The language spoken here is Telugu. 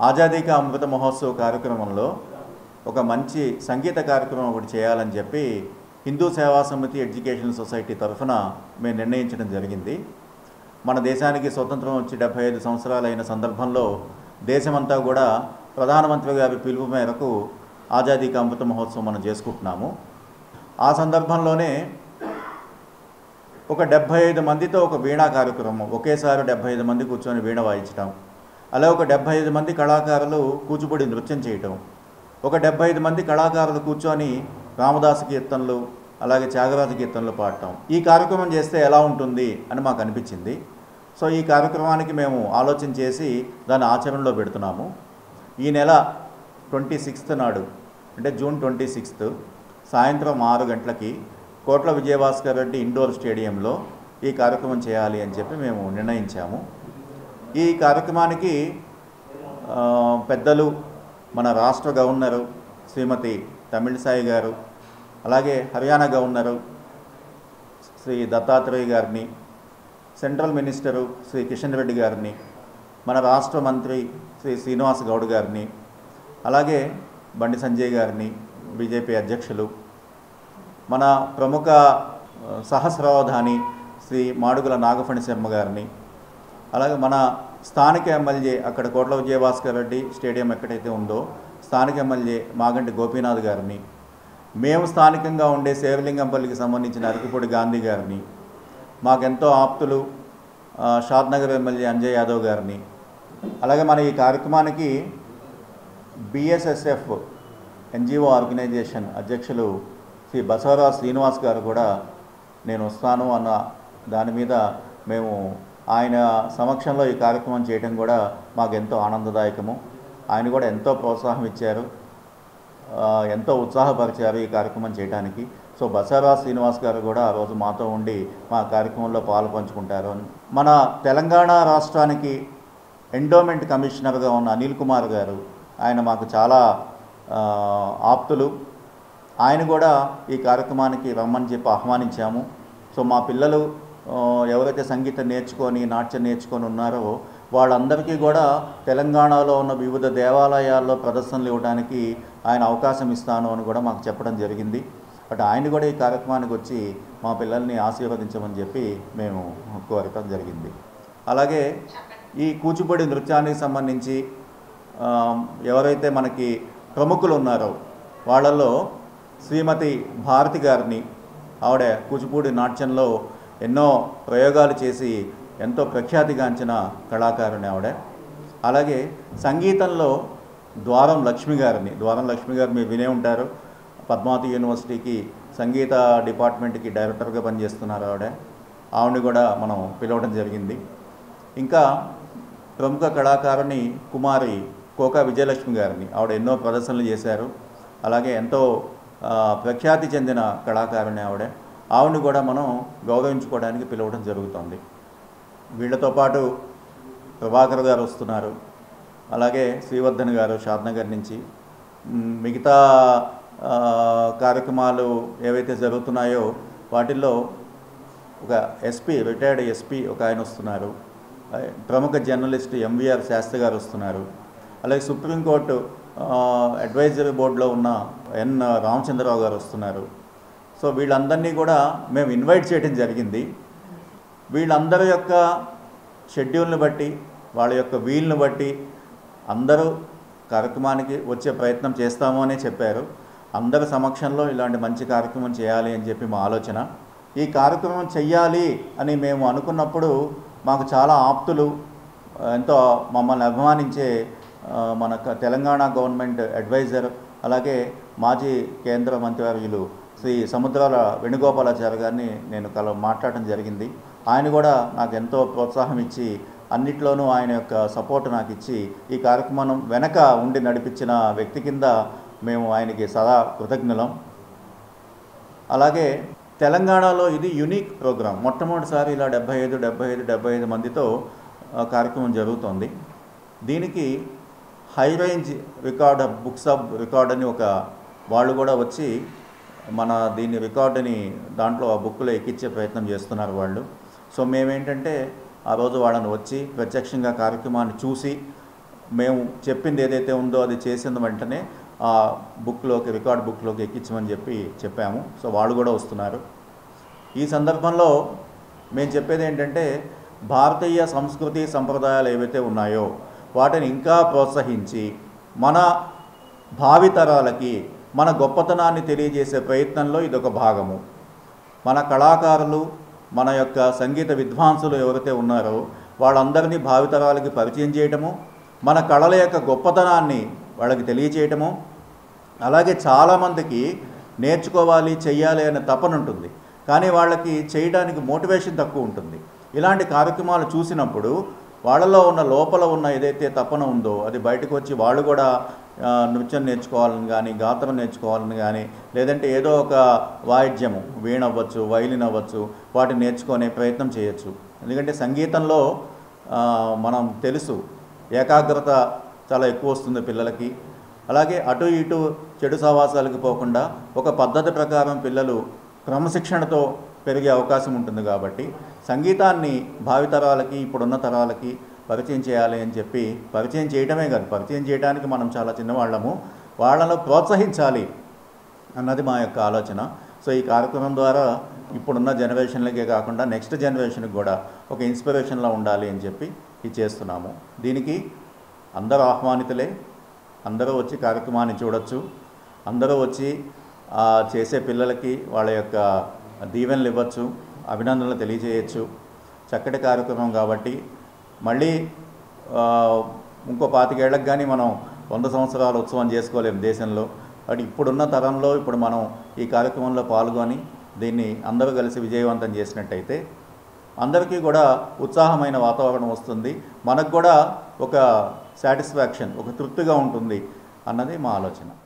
ఆజాదీ కా అమృత మహోత్సవ్ కార్యక్రమంలో ఒక మంచి సంగీత కార్యక్రమం ఒకటి చేయాలని చెప్పి హిందూ సేవా సమితి ఎడ్యుకేషన్ సొసైటీ తరఫున మేము నిర్ణయించడం జరిగింది మన దేశానికి స్వతంత్రం వచ్చి డెబ్బై ఐదు సంవత్సరాలైన సందర్భంలో దేశమంతా కూడా ప్రధానమంత్రి గారి పిలుపు మేరకు ఆజాదీ కా అమృత మహోత్సవం మనం చేసుకుంటున్నాము ఆ సందర్భంలోనే ఒక డెబ్భై ఐదు మందితో ఒక వీణా కార్యక్రమం ఒకేసారి డెబ్భై ఐదు మంది కూర్చొని వీణ వాయించడం అలా ఒక డెబ్భై ఐదు మంది కళాకారులు కూచిపూడి నృత్యం చేయటం ఒక డెబ్భై ఐదు మంది కళాకారులు కూర్చొని రామదాసు కీర్తనలు అలాగే త్యాగరాజ కీర్తనలు పాడటం ఈ కార్యక్రమం చేస్తే ఎలా ఉంటుంది అని మాకు అనిపించింది సో ఈ కార్యక్రమానికి మేము ఆలోచన చేసి దాన్ని ఆచరణలో పెడుతున్నాము ఈ నెల ట్వంటీ సిక్స్త్ నాడు అంటే జూన్ ట్వంటీ సిక్స్త్ సాయంత్రం ఆరు గంటలకి కోట్ల విజయభాస్కర్ రెడ్డి ఇండోర్ స్టేడియంలో ఈ కార్యక్రమం చేయాలి అని చెప్పి మేము నిర్ణయించాము ఈ కార్యక్రమానికి ఆ, పెద్దలు మన రాష్ట్ర గవర్నరు శ్రీమతి తమిళసాయి గారు అలాగే హర్యానా గవర్నరు శ్రీ దత్తాత్రేయ గారిని సెంట్రల్ మినిస్టరు శ్రీ కిషన్ రెడ్డి గారిని మన రాష్ట్ర మంత్రి శ్రీ శ్రీనివాస్ గౌడ్ గారిని అలాగే బండి సంజయ్ గారిని బీజేపీ అధ్యక్షులు మన ప్రముఖ ఆ, సహస్రావధాని శ్రీ మాడుగుల నాగఫణి శర్మ గారిని అలాగే మన స్థానిక ఎమ్మెల్యే అక్కడ కోట్ల విజయభాస్కర్ రెడ్డి స్టేడియం ఎక్కడైతే ఉందో స్థానిక ఎమ్మెల్యే మాగంటి గోపీనాథ్ గారిని మేము స్థానికంగా ఉండే శేవలింగంపల్లికి సంబంధించిన అరకిపూడి గాంధీ గారిని మాకెంతో ఆప్తులు ఆ, షాద్నగర్ ఎమ్మెల్యే అంజయ్ యాదవ్ గారిని అలాగే మన ఈ కార్యక్రమానికి బిఎస్ఎస్ఎఫ్ ఎన్జిఓ ఆర్గనైజేషన్ అధ్యక్షులు శ్రీ బసవరాజ్ శ్రీనివాస్ గారు కూడా నేను వస్తాను అన్న దాని మీద మేము ఆయన సమక్షంలో ఈ కార్యక్రమం చేయడం కూడా మాకు ఎంతో ఆనందదాయకము ఆయన కూడా ఎంతో ప్రోత్సాహం ఇచ్చారు ఆ, ఎంతో ఉత్సాహపరిచారు ఈ కార్యక్రమం చేయడానికి సో బసవరాజ్ శ్రీనివాస్ గారు కూడా ఆ రోజు మాతో ఉండి మా కార్యక్రమంలో పాలు పంచుకుంటారు మన తెలంగాణ రాష్ట్రానికి ఎండోమెంట్ కమిషనర్గా ఉన్న అనిల్ కుమార్ గారు ఆయన మాకు చాలా ఆ, ఆప్తులు ఆయన కూడా ఈ కార్యక్రమానికి రమ్మని చెప్పి ఆహ్వానించాము సో మా పిల్లలు ఆ, ఎవరైతే సంగీతం నేర్చుకొని నాట్యం నేర్చుకొని ఉన్నారో వాళ్ళందరికీ కూడా తెలంగాణలో ఉన్న వివిధ దేవాలయాల్లో ప్రదర్శనలు ఇవ్వడానికి ఆయన అవకాశం ఇస్తాను అని కూడా మాకు చెప్పడం జరిగింది బట్ ఆయన కూడా ఈ కార్యక్రమానికి వచ్చి మా పిల్లల్ని ఆశీర్వదించమని చెప్పి మేము కోరటం జరిగింది అలాగే ఈ కూచిపూడి నృత్యానికి సంబంధించి ఆ, ఎవరైతే మనకి ప్రముఖులు ఉన్నారో వాళ్ళల్లో శ్రీమతి భారతి గారిని ఆవిడ కూచిపూడి నాట్యంలో ఎన్నో ప్రయోగాలు చేసి ఎంతో ప్రఖ్యాతిగాంచిన కళాకారుని ఆవిడ అలాగే సంగీతంలో ద్వారం లక్ష్మి గారిని ద్వారం లక్ష్మి గారు మీరు వినే ఉంటారు పద్మావతి యూనివర్సిటీకి సంగీత డిపార్ట్మెంట్కి డైరెక్టర్గా పనిచేస్తున్నారు ఆవిడ ఆవిడని కూడా మనం పిలవడం జరిగింది ఇంకా ప్రముఖ కళాకారుని కుమారి కోకా విజయలక్ష్మి గారిని ఆవిడ ఎన్నో ప్రదర్శనలు చేశారు అలాగే ఎంతో ఆ, ప్రఖ్యాతి చెందిన కళాకారుని ఆవిడ ఆవిడని కూడా మనం గౌరవించుకోవడానికి పిలవడం జరుగుతుంది వీళ్ళతో పాటు ప్రభాకర్ గారు వస్తున్నారు అలాగే శ్రీవర్ధన్ గారు షాద్నగర్ నుంచి మ్, మిగతా ఆ, కార్యక్రమాలు ఏవైతే జరుగుతున్నాయో వాటిల్లో ఒక ఎస్పీ రిటైర్డ్ ఎస్పీ ఒక ఆయన వస్తున్నారు ఆ, ప్రముఖ జర్నలిస్ట్ ఎంవిఆర్ శాస్త్రి గారు వస్తున్నారు అలాగే సుప్రీంకోర్టు ఆ, అడ్వైజరీ బోర్డులో ఉన్న ఎన్ రామచంద్రరావు గారు వస్తున్నారు సో వీళ్ళందరినీ కూడా మేము ఇన్వైట్ చేయడం జరిగింది వీళ్ళందరి యొక్క షెడ్యూల్ని బట్టి వాళ్ళ యొక్క వీల్ని బట్టి అందరూ కార్యక్రమానికి వచ్చే ప్రయత్నం చేస్తాము అనే చెప్పారు అందరి సమక్షంలో ఇలాంటి మంచి కార్యక్రమం చేయాలి అని చెప్పి మా ఆలోచన ఈ కార్యక్రమం చెయ్యాలి అని మేము అనుకున్నప్పుడు మాకు చాలా ఆప్తులు ఆ, ఎంతో మమ్మల్ని అభిమానించే ఆ, మన క- తెలంగాణ గవర్నమెంట్ అడ్వైజర్ అలాగే మాజీ కేంద్ర మంత్రివర్యులు శ్రీ సముద్రాల వేణుగోపాలాచారి గారిని నేను కల మాట్లాడటం జరిగింది ఆయన కూడా నాకు ఎంతో ప్రోత్సాహం ఇచ్చి అన్నిట్లోనూ ఆయన యొక్క సపోర్ట్ నాకు ఇచ్చి ఈ కార్యక్రమం వెనక ఉండి నడిపించిన వ్యక్తి కింద మేము ఆయనకి సదా కృతజ్ఞులం అలాగే తెలంగాణలో ఇది యునిక్ ప్రోగ్రాం మొట్టమొదటిసారి ఇలా డెబ్బై ఐదు డెబ్బై ఐదు డెబ్బై ఐదు మందితో ఆ, కార్యక్రమం జరుగుతోంది దీనికి high range record books of record అని ఒక వాళ్ళు కూడా వచ్చి మన దీని రికార్డుని దాంట్లో ఆ బుక్లో ఎక్కించే ప్రయత్నం చేస్తున్నారు వాళ్ళు సో మేమేంటంటే ఆ రోజు వాళ్ళని వచ్చి ప్రత్యక్షంగా కార్యక్రమాన్ని చూసి మేము చెప్పింది ఏదైతే ఉందో అది చేసిన వెంటనే ఆ బుక్లోకి రికార్డ్ బుక్లోకి ఎక్కించమని చెప్పి చెప్పాము సో వాళ్ళు కూడా వస్తున్నారు ఈ సందర్భంలో మేము చెప్పేది ఏంటంటే భారతీయ సంస్కృతి సంప్రదాయాలు ఏవైతే ఉన్నాయో వాటిని ఇంకా ప్రోత్సహించి మన భావితరాలకి మన గొప్పతనాన్ని తెలియజేసే ప్రయత్నంలో ఇదొక భాగము మన కళాకారులు మన యొక్క సంగీత విద్వాంసులు ఎవరైతే ఉన్నారో వాళ్ళందరినీ భావితరాలకి పరిచయం చేయటము మన కళల యొక్క గొప్పతనాన్ని వాళ్ళకి తెలియచేయటము అలాగే చాలామందికి నేర్చుకోవాలి చెయ్యాలి అనే తపన ఉంటుంది కానీ వాళ్ళకి చేయడానికి మోటివేషన్ తక్కువ ఉంటుంది ఇలాంటి కార్యక్రమాలు చూసినప్పుడు వాళ్ళలో ఉన్న లోపల ఉన్న ఏదైతే తపన ఉందో అది బయటకు వచ్చి వాళ్ళు కూడా ఆ, నృత్యం నేర్చుకోవాలని కానీ గాత్రం నేర్చుకోవాలని కానీ లేదంటే ఏదో ఒక వాయిద్యము వీణ అవ్వచ్చు వైలిన్ అవ్వచ్చు వాటిని నేర్చుకునే ప్రయత్నం చేయొచ్చు ఎందుకంటే సంగీతంలో ఆ, మనం తెలుసు ఏకాగ్రత చాలా ఎక్కువ వస్తుంది పిల్లలకి అలాగే అటు ఇటు చెడు సహవాసాలకు పోకుండా ఒక పద్ధతి ప్రకారం పిల్లలు క్రమశిక్షణతో పెరిగే అవకాశం ఉంటుంది కాబట్టి సంగీతాన్ని భావితరాలకి ఇప్పుడున్న తరాలకి పరిచయం చేయాలి అని చెప్పి పరిచయం చేయడమే కాదు పరిచయం చేయడానికి మనం చాలా చిన్నవాళ్ళము వాళ్ళను ప్రోత్సహించాలి అన్నది మా యొక్క ఆలోచన సో ఈ కార్యక్రమం ద్వారా ఇప్పుడున్న జనరేషన్లకే కాకుండా నెక్స్ట్ జనరేషన్కి కూడా ఒక ఇన్స్పిరేషన్లా ఉండాలి అని చెప్పి ఇది చేస్తున్నాము దీనికి అందరూ ఆహ్వానితులే అందరూ వచ్చి కార్యక్రమాన్ని చూడొచ్చు అందరూ వచ్చి ఆ చేసే పిల్లలకి వాళ్ళ యొక్క దీవెనలు ఇవ్వచ్చు అభినందనలు తెలియజేయచ్చు చక్కటి కార్యక్రమం కాబట్టి మళ్ళీ ఆ, ఇంకో పాతికేళ్లకు కానీ మనం వంద సంవత్సరాల ఉత్సవం చేసుకోలేము దేశంలో బట్ ఇప్పుడున్న తరంలో ఇప్పుడు మనం ఈ కార్యక్రమంలో పాల్గొని దీన్ని అందరూ కలిసి విజయవంతం చేసినట్టయితే అందరికీ కూడా ఉత్సాహమైన వాతావరణం వస్తుంది మనకు కూడా ఒక సాటిస్ఫాక్షన్ ఒక తృప్తిగా ఉంటుంది అన్నది మా ఆలోచన